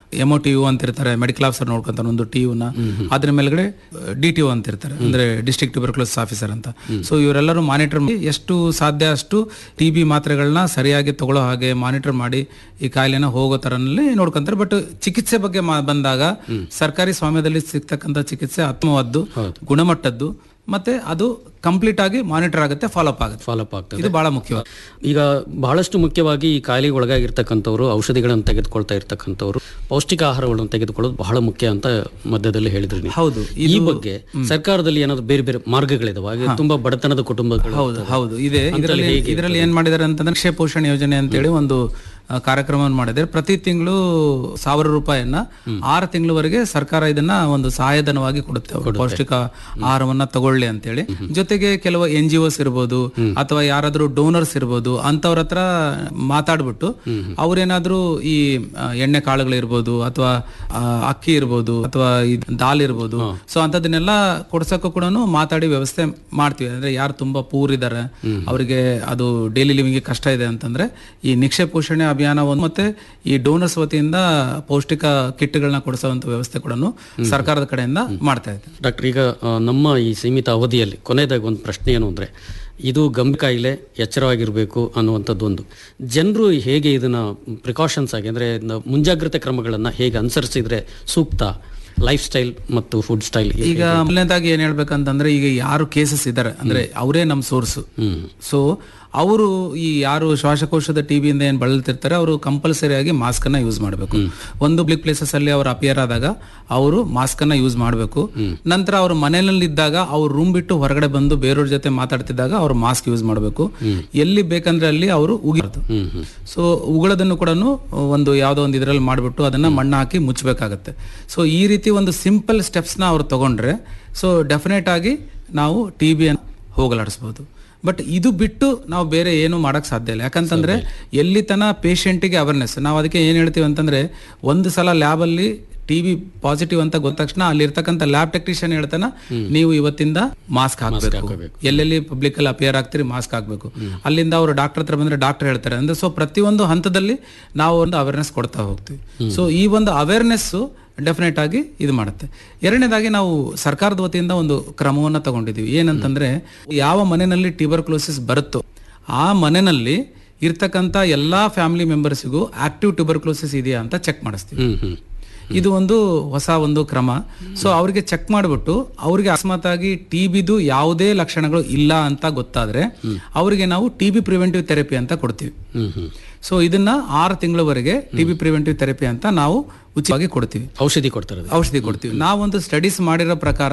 Emo T U ಅಂತ ಇರ್ತಾರೆ medical officer ನೋಡ್ಕೊಂತಾರೆ ಒಂದು ಟಿ ಯುನ ಅದ್ರ ಮೇಲ್ಗಡೆ ಡಿ ಟಿ ಯು ಅಂತ ಇರ್ತಾರೆ ಅಂದ್ರೆ ಡಿಸ್ಟ್ರಿಕ್ಟ್ ಟ್ಯೂಬರ್ಕ್ಲೋಸ್ ಆಫೀಸರ್ ಅಂತ ಸೊ ಇವರೆಲ್ಲರೂ ಮಾನಿಟರ್ ಮಾಡಿ ಎಷ್ಟು ಸಾಧ್ಯ ಅಷ್ಟು ಟಿ ಬಿ ಮಾತ್ರೆಗಳನ್ನ ಸರಿಯಾಗಿ ತಗೊಳ್ಳೋ ಹಾಗೆ ಮಾನಿಟರ್ ಮಾಡಿ ಈ ಕಾಯಿಲೆನ ಹೋಗೋ ತರನಲ್ಲಿ ನೋಡ್ಕೊಂತಾರೆ ಬಟ್ ಚಿಕಿತ್ಸೆ ಬಗ್ಗೆ ಮಾ- ಬಂದಾಗ ಸರ್ಕಾರಿ ಸ್ವಾಮ್ಯದಲ್ಲಿ ಸಿಗ್ತಕ್ಕಂಥ ಚಿಕಿತ್ಸೆ ಉತ್ತಮವಾದ್ದು ಗುಣಮಟ್ಟದ್ದು ಮತ್ತೆ ಅದು ಕಂಪ್ಲೀಟ್ ಆಗಿ ಮಾನಿಟರ್ ಆಗುತ್ತೆ ಫಾಲೋ ಅಪ್ ಆಗುತ್ತೆ ಫಾಲೋಅಪ್ ಆಗ್ತದೆ ಇದು ಬಹಳ ಮುಖ್ಯವಾದ ಈಗ ಬಹಳಷ್ಟು ಮುಖ್ಯವಾಗಿ ಈ ಕಾಯಿಲೆಗೆ ಒಳಗಾಗಿರ್ತಕ್ಕಂಥವ್ರು ಔಷಧಿಗಳನ್ನು ತೆಗೆದುಕೊಳ್ತಾ ಇರ್ತಕ್ಕಂಥವ್ರು ಪೌಷ್ಟಿಕ ಆಹಾರಗಳನ್ನು ತೆಗೆದುಕೊಳ್ಳೋದು ಬಹಳ ಮುಖ್ಯ ಅಂತ ಮಧ್ಯದಲ್ಲಿ ಹೇಳಿದ್ರಿ ನೀವು. ಹೌದು ಈ ಬಗ್ಗೆ ಸರ್ಕಾರದಲ್ಲಿ ಏನಾದ್ರು ಬೇರೆ ಬೇರೆ ಮಾರ್ಗಗಳಿದಾವೆ ಹಾಗೆ ತುಂಬಾ ಬಡತನದ ಕುಟುಂಬಗಳು ಹೌದು ಹೌದು ಇದೆ ಇದರಲ್ಲಿ ಇದರಲ್ಲಿ ಏನ್ ಮಾಡಿದ್ದಾರೆ ಅಂತಂದ್ರೆ ಕ್ಷೇ ಪೋಷಣ ಯೋಜನೆ ಅಂತೇಳಿ ಒಂದು ಆ, ಕಾರ್ಯಕ್ರಮವನ್ನು ಮಾಡಿದ್ದಾರೆ ಪ್ರತಿ ತಿಂಗಳು ಸಾವಿರ ರೂಪಾಯಿಯನ್ನ ಆರು ತಿಂಗಳವರೆಗೆ ಸರ್ಕಾರ ಇದನ್ನ ಒಂದು ಸಹಾಯಧನವಾಗಿ ಕೊಡುತ್ತೆ ಅವ್ರು ಪೌಷ್ಟಿಕ ಆಹಾರವನ್ನ ತಗೊಳ್ಳಿ ಅಂತೇಳಿ ಜೊತೆಗೆ ಕೆಲವು ಎನ್ ಜಿ ಒಸ್ ಇರ್ಬೋದು ಅಥವಾ ಯಾರಾದ್ರೂ ಡೋನರ್ಸ್ ಇರ್ಬೋದು ಅಂತವ್ರ ಹತ್ರ ಮಾತಾಡ್ಬಿಟ್ಟು ಅವ್ರೇನಾದ್ರೂ ಈ ಆ, ಎಣ್ಣೆ ಕಾಳುಗಳಿರ್ಬೋದು ಅಥವಾ ಆ, ಅಕ್ಕಿ ಇರ್ಬೋದು ಅಥವಾ ಈ ದಾಲ್ ಇರ್ಬೋದು ಸೊ ಅಂತದನ್ನೆಲ್ಲ ಕೊಡ್ಸಕ್ಕೂ ಕೂಡ ಮಾತಾಡಿ ವ್ಯವಸ್ಥೆ ಮಾಡ್ತೀವಿ ಅಂದ್ರೆ ಯಾರು ತುಂಬಾ ಪೂರ್ ಇದ್ದಾರೆ ಅವರಿಗೆ ಅದು ಡೈಲಿ ಲಿವಿಂಗ್ ಕಷ್ಟ ಇದೆ ಅಂತಂದ್ರೆ ಈ ನಿಕ್ಷೆ ಪೋಷಣೆ ಅಭಿಯಾನ ಒಂದು ಮತ್ತೆ ಈ ಡೋನರ್ಸ್ ವತಿಯಿಂದ ಪೌಷ್ಟಿಕ ಕಿಟ್ಗಳನ್ನ ಕೊಡಿಸುವಂತ ವ್ಯವಸ್ಥೆ ಕೂಡ ಸರ್ಕಾರದ ಕಡೆಯಿಂದ ಮಾಡ್ತಾ ಇದೆ ಡಾಕ್ಟರ್ ಈಗ ಆ, ನಮ್ಮ ಈ ಸೀಮಿತ ಅವಧಿಯಲ್ಲಿ ಕೊನೆಯದಾಗಿ ಒಂದು ಪ್ರಶ್ನೆ ಏನು ಅಂದರೆ ಇದು ಗಂಭೀರ ಕಾಯಿಲೆ ಎಚ್ಚರವಾಗಿರಬೇಕು ಅನ್ನುವಂಥದ್ದು ಒಂದು ಜನರು ಹೇಗೆ ಇದನ್ನ ಪ್ರಿಕಾಷನ್ಸ್ ಆಗಿ ಅಂದರೆ ಮುಂಜಾಗ್ರತೆ ಕ್ರಮಗಳನ್ನು ಹೇಗೆ ಅನುಸರಿಸಿದ್ರೆ ಸೂಕ್ತ ಲೈಫ್ ಸ್ಟೈಲ್ ಮತ್ತು ಫುಡ್ ಸ್ಟೈಲ್ ಈಗ ಮೊದಲನೇದಾಗಿ ಏನ್ ಹೇಳ್ಬೇಕಂತಂದ್ರೆ ಈಗ ಯಾರು ಕೇಸಸ್ ಇದ್ದಾರೆ ಅಂದ್ರೆ ಅವರೇ ನಮ್ಮ ಸೋರ್ಸ್ ಸೊ ಅವರು ಈ ಯಾರು ಶ್ವಾಸಕೋಶದ ಟಿಬಿಯಿಂದ ಏನ್ ಬಳಲ್ತಿರ್ತಾರೆ ಅವರು ಕಂಪಲ್ಸರಿ ಆಗಿ ಮಾಸ್ಕ್ ಅನ್ನ ಯೂಸ್ ಮಾಡಬೇಕು ಒಂದು ಬ್ಲಿಕ್ ಪ್ಲೇಸಸ್ ಅಲ್ಲಿ ಅವ್ರು ಅಪಿಯರ್ ಆದಾಗ ಅವರು ಮಾಸ್ಕ್ ಅನ್ನ ಯೂಸ್ ಮಾಡಬೇಕು ನಂತರ ಅವ್ರ ಮನೆಯಲ್ಲಿ ಇದ್ದಾಗ ಅವ್ರು ರೂಮ್ ಬಿಟ್ಟು ಹೊರಗಡೆ ಬಂದು ಬೇರೆಯವ್ರ ಜೊತೆ ಮಾತಾಡ್ತಿದ್ದಾಗ ಅವ್ರು ಮಾಸ್ಕ್ ಯೂಸ್ ಮಾಡಬೇಕು ಎಲ್ಲಿ ಬೇಕಂದ್ರೆ ಅಲ್ಲಿ ಅವರು ಉಗಿಬಾರ್ದು ಸೊ ಉಗುಳೋದನ್ನು ಕೂಡ ಒಂದು ಯಾವುದೋ ಒಂದು ಇದರಲ್ಲಿ ಮಾಡಿಬಿಟ್ಟು ಅದನ್ನ ಮಣ್ಣು ಹಾಕಿ ಮುಚ್ಚಬೇಕಾಗತ್ತೆ ಸೊ ಈ ರೀತಿ ಒಂದು ಸಿಂಪಲ್ ಸ್ಟೆಪ್ಸ್ನ ಅವ್ರು ತಗೊಂಡ್ರೆ ಸೊ ಡೆಫಿನೆಟ್ ಆಗಿ ನಾವು ಟಿ ಬಿಯನ್ನು ಹೋಗಲಾಡಿಸ್ಬೋದು ಬಟ್ ಇದು ಬಿಟ್ಟು ನಾವು ಬೇರೆ ಏನು ಮಾಡಕ್ ಸಾಧ್ಯ ಇಲ್ಲ ಯಾಕಂತಂದ್ರೆ ಎಲ್ಲಿ ತನ ಪೇಷಂಟಿಗೆ ಅವೇರ್ನೆಸ್ ನಾವು ಅದಕ್ಕೆ ಏನ್ ಹೇಳ್ತೀವಿ ಅಂತಂದ್ರೆ ಒಂದು ಸಲ ಲ್ಯಾಬ್ ಅಲ್ಲಿ ಟಿ ಬಿ ಪಾಸಿಟಿವ್ ಅಂತ ಗೊತ್ತ ತಕ್ಷಣ ಅಲ್ಲಿ ಇರ್ತಕ್ಕಂಥ ಲ್ಯಾಬ್ ಟೆಕ್ನಿಷಿಯನ್ ಹೇಳ್ತಾನ ನೀವು ಇವತ್ತಿಂದ ಮಾಸ್ಕ್ ಹಾಕಬೇಕು ಎಲ್ಲೆಲ್ಲಿ ಪಬ್ಲಿಕ್ ಅಲ್ಲಿ ಅಪಿಯರ್ ಆಗ್ತೀರಿ ಮಾಸ್ಕ್ ಹಾಕಬೇಕು ಅಲ್ಲಿಂದ ಅವರು ಡಾಕ್ಟರ್ ಹತ್ರ ಬಂದ್ರೆ ಡಾಕ್ಟರ್ ಹೇಳ್ತಾರೆ ಅಂದ್ರೆ ಸೊ ಪ್ರತಿಯೊಂದು ಹಂತದಲ್ಲಿ ನಾವು ಒಂದು ಅವೇರ್ನೆಸ್ ಕೊಡ್ತಾ ಹೋಗ್ತೀವಿ ಸೊ ಈ ಒಂದು ಅವೇರ್ನೆಸ್ ಡೆಫಿನೆಟ್ ಆಗಿ ಇದು ಮಾಡುತ್ತೆ ಎರಡನೇದಾಗಿ ನಾವು ಸರ್ಕಾರದ ವತಿಯಿಂದ ಒಂದು ಕ್ರಮವನ್ನು ತಗೊಂಡಿದ್ದೀವಿ ಏನಂತಂದ್ರೆ ಯಾವ ಮನೆಯಲ್ಲಿ ಟ್ಯೂಬರ್ಕ್ಲೋಸಿಸ್ ಬರುತ್ತೋ ಆ ಮನೆಯಲ್ಲಿ ಇರ್ತಕ್ಕಂಥ ಎಲ್ಲಾ ಫ್ಯಾಮಿಲಿ ಮೆಂಬರ್ಸಿಗೂ ಆಕ್ಟಿವ್ ಟ್ಯೂಬರ್ಕ್ಲೋಸಿಸ್ ಇದೆಯಾ ಅಂತ ಚೆಕ್ ಮಾಡಿಸ್ತೀವಿ ಹ್ಮ್ ಹ್ಮ್ ಇದು ಒಂದು ಹೊಸ ಒಂದು ಕ್ರಮ ಸೊ ಅವರಿಗೆ ಚೆಕ್ ಮಾಡಿಬಿಟ್ಟು ಅವ್ರಿಗೆ ಅಕಸ್ಮಾತ್ ಆಗಿ ಟಿ ಬಿದು ಯಾವುದೇ ಲಕ್ಷಣಗಳು ಇಲ್ಲ ಅಂತ ಗೊತ್ತಾದ್ರೆ ಅವರಿಗೆ ನಾವು ಟಿ ಬಿ ಪ್ರಿವೆಂಟಿವ್ ಥೆರಪಿ ಅಂತ ಕೊಡ್ತೀವಿ ಹ್ಮ್ ಹ್ಮ್ ಸೊ ಇದನ್ನ ಆರು ತಿಂಗಳವರೆಗೆ ಟಿ ಬಿ ಪ್ರಿವೆಂಟಿವ್ ಥೆರಪಿ ಅಂತ ನಾವು ಉಚಿತವಾಗಿ ಕೊಡ್ತೀವಿ ಔಷಧಿ ಕೊಡ್ತಾರೆ ಅದಕ್ಕೆ. ಔಷಧಿ ಕೊಡ್ತೀವಿ ನಾವೊಂದು ಸ್ಟಡೀಸ್ ಮಾಡಿರೋ ಪ್ರಕಾರ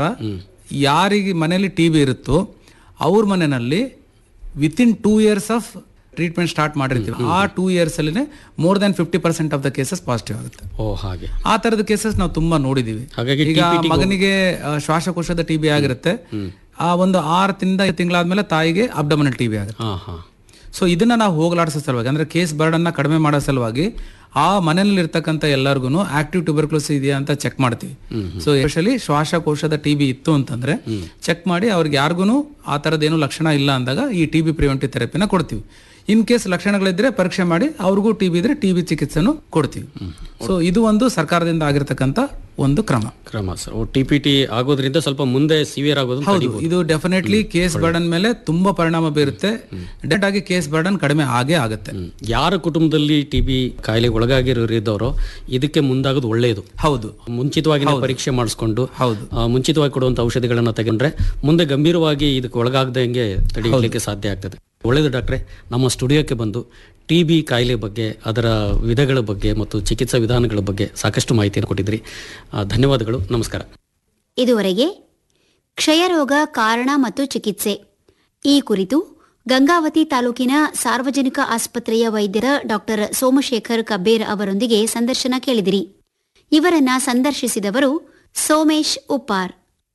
ಯಾರಿಗೆ ಮನೆಯಲ್ಲಿ ಟಿ ಬಿ ಇರುತ್ತೋ ಅವ್ರ ಮನೆಯಲ್ಲಿ within two years of treatment start ಮಾಡಿರ್ತೀವಿ ಆ ಟೂ ಇಯರ್ಸ್ ಅಲ್ಲಿ more than fifty percent of the cases positive ಆಗುತ್ತೆ ಓ ಹಾಗೆ ಆ ತರದ ಕೇಸಸ್ ನಾವು ತುಂಬಾ ನೋಡಿದೀವಿ ಹಾಗಾಗಿ ಈಗ ಮಗನಿಗೆ ಆ, ಶ್ವಾಸಕೋಶದ ಟಿ ಬಿ ಆಗಿರುತ್ತೆ ಆ ಒಂದು ಆರು ತಿಂದ ತಿಂಗಳಾದ್ಮೇಲೆ ತಾಯಿಗೆ ಅಬ್ಡಮನಲ್ ಟಿ ಬಿ ಆಗುತ್ತೆ ಹಾ ಹಾ ಸೊ ಇದನ್ನ ನಾವು ಹೋಗಲಾಡಿಸೋ ಸಲುವಾಗಿ ಅಂದ್ರೆ ಕೇಸ್ ಬರ್ಡನ್ನ ಕಡಿಮೆ ಮಾಡೋ ಸಲುವಾಗಿ ಆ ಮನೆಯಲ್ಲಿ ಇರ್ತಕ್ಕಂಥ ಎಲ್ಲರಿಗೂ ಆಕ್ಟಿವ್ ಟ್ಯೂಬರ್ಕ್ಲೋಸ್ ಇದೆಯಾ ಅಂತ ಚೆಕ್ ಮಾಡ್ತೀವಿ ಸೊ ಎಸ್ಪೆಷಲಿ ಶ್ವಾಸಕೋಶದ ಟಿ ಬಿ ಇತ್ತು ಅಂತಂದ್ರೆ ಚೆಕ್ ಮಾಡಿ ಅವ್ರಿಗೆ ಯಾರಿಗೂ ಆ ತರದೇನು ಲಕ್ಷಣ ಇಲ್ಲ ಅಂದಾಗ ಈ ಟಿ ಬಿ ಪ್ರಿವೆಂಟಿವ್ ಥೆರಪಿನ ಕೊಡ್ತೀವಿ ಇನ್ ಕೇಸ್ ಲಕ್ಷಣಗಳಿದ್ರೆ ಪರೀಕ್ಷೆ ಮಾಡಿ ಅವ್ರಿಗೂ ಟಿ ಬಿ ಇದ್ರೆ ಟಿ ಬಿ ಚಿಕಿತ್ಸೆನು ಕೊಡ್ತೀವಿ ಸೊ ಇದು ಒಂದು ಸರ್ಕಾರದಿಂದ ಆಗಿರ್ತಕ್ಕಂಥ ಒಂದು ಕ್ರಮ ಕ್ರಮ sir O T P T ಆಗೋದ್ರಿಂದ ಸ್ವಲ್ಪ ಮುಂದೆ ಸಿವಿಯರ್ ಆಗೋದು ಹೌದು ಇದು ಡೆಫಿನೆಟ್ಲಿ ಕೇಸ್ ಬರ್ಡನ್ ಮೇಲೆ ತುಂಬಾ ಪರಿಣಾಮ ಬೀರುತ್ತೆ ಡೆಟ್ ಆಗಿ ಕೇಸ್ ಬರ್ಡನ್ ಕಡಿಮೆ ಆಗೇ ಆಗುತ್ತೆ ಯಾರ ಕುಟುಂಬದಲ್ಲಿ ಟಿ ಬಿ ಕಾಯಿಲೆಗೆ ಒಳಗಾಗಿರೋರಿದ್ದವರೋ ಇದಕ್ಕೆ ಮುಂದಾಗೋದು ಒಳ್ಳೆಯದು ಹೌದು ಮುಂಚಿತವಾಗಿ ಪರೀಕ್ಷೆ ಮಾಡಿಸ್ಕೊಂಡು ಹೌದು. ಆ, ಮುಂಚಿತವಾಗಿ ಕೊಡುವಂತ ಔಷಧಿಗಳನ್ನ ತಗೊಂಡ್ರೆ ಮುಂದೆ ಗಂಭೀರವಾಗಿ ಇದಕ್ಕೆ ಒಳಗಾಗದಂಗೆ ತಡೆಯಲಿಕ್ಕೆ ಸಾಧ್ಯ ಆಗ್ತದೆ ಒಳ್ಳೆಯದು ಡಾಕ್ಟ್ರೆ ನಮ್ಮ ಸ್ಟುಡಿಯೋಕ್ಕೆ ಬಂದು ಟಿ ಬಿ ಕಾಯಿಲೆ ಬಗ್ಗೆ ಅದರ ವಿಧಗಳ ಬಗ್ಗೆ ಮತ್ತು ಚಿಕಿತ್ಸಾ ವಿಧಾನಗಳ ಬಗ್ಗೆ ಸಾಕಷ್ಟು ಮಾಹಿತಿಯನ್ನು ಕೊಟ್ಟಿದ್ರಿ ಆ, ಧನ್ಯವಾದಗಳು ನಮಸ್ಕಾರ ಇದುವರೆಗೆ ಕ್ಷಯರೋಗ ಕಾರಣ ಮತ್ತು ಚಿಕಿತ್ಸೆ ಈ ಕುರಿತು ಗಂಗಾವತಿ ತಾಲೂಕಿನ ಸಾರ್ವಜನಿಕ ಆಸ್ಪತ್ರೆಯ ವೈದ್ಯರ ಡಾಕ್ಟರ್ ಸೋಮಶೇಖರ್ ಕಬ್ಬೇರ್ ಅವರೊಂದಿಗೆ ಸಂದರ್ಶನ ಕೇಳಿದಿರಿ ಇವರನ್ನ ಸಂದರ್ಶಿಸಿದವರು ಸೋಮೇಶ್ ಉಪ್ಪಾರ್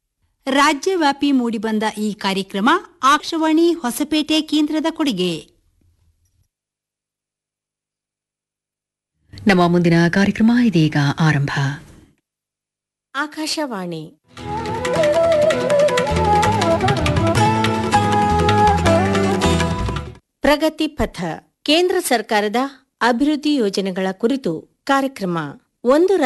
ರಾಜ್ಯವ್ಯಾಪಿ ಮೂಡಿಬಂದ ಈ ಕಾರ್ಯಕ್ರಮ ಆಕಾಶವಾಣಿ ಹೊಸಪೇಟೆ ಕೇಂದ್ರದ ಕೊಡುಗೆ ನಮ್ಮ ಮುಂದಿನ ಕಾರ್ಯಕ್ರಮ ಇದೀಗ ಆರಂಭ ಆಕಾಶವಾಣಿ ಪ್ರಗತಿ ಪಥ ಕೇಂದ್ರ ಸರ್ಕಾರದ ಅಭಿವೃದ್ಧಿ ಯೋಜನೆಗಳ ಕುರಿತು ಕಾರ್ಯಕ್ರಮ ಒಂದು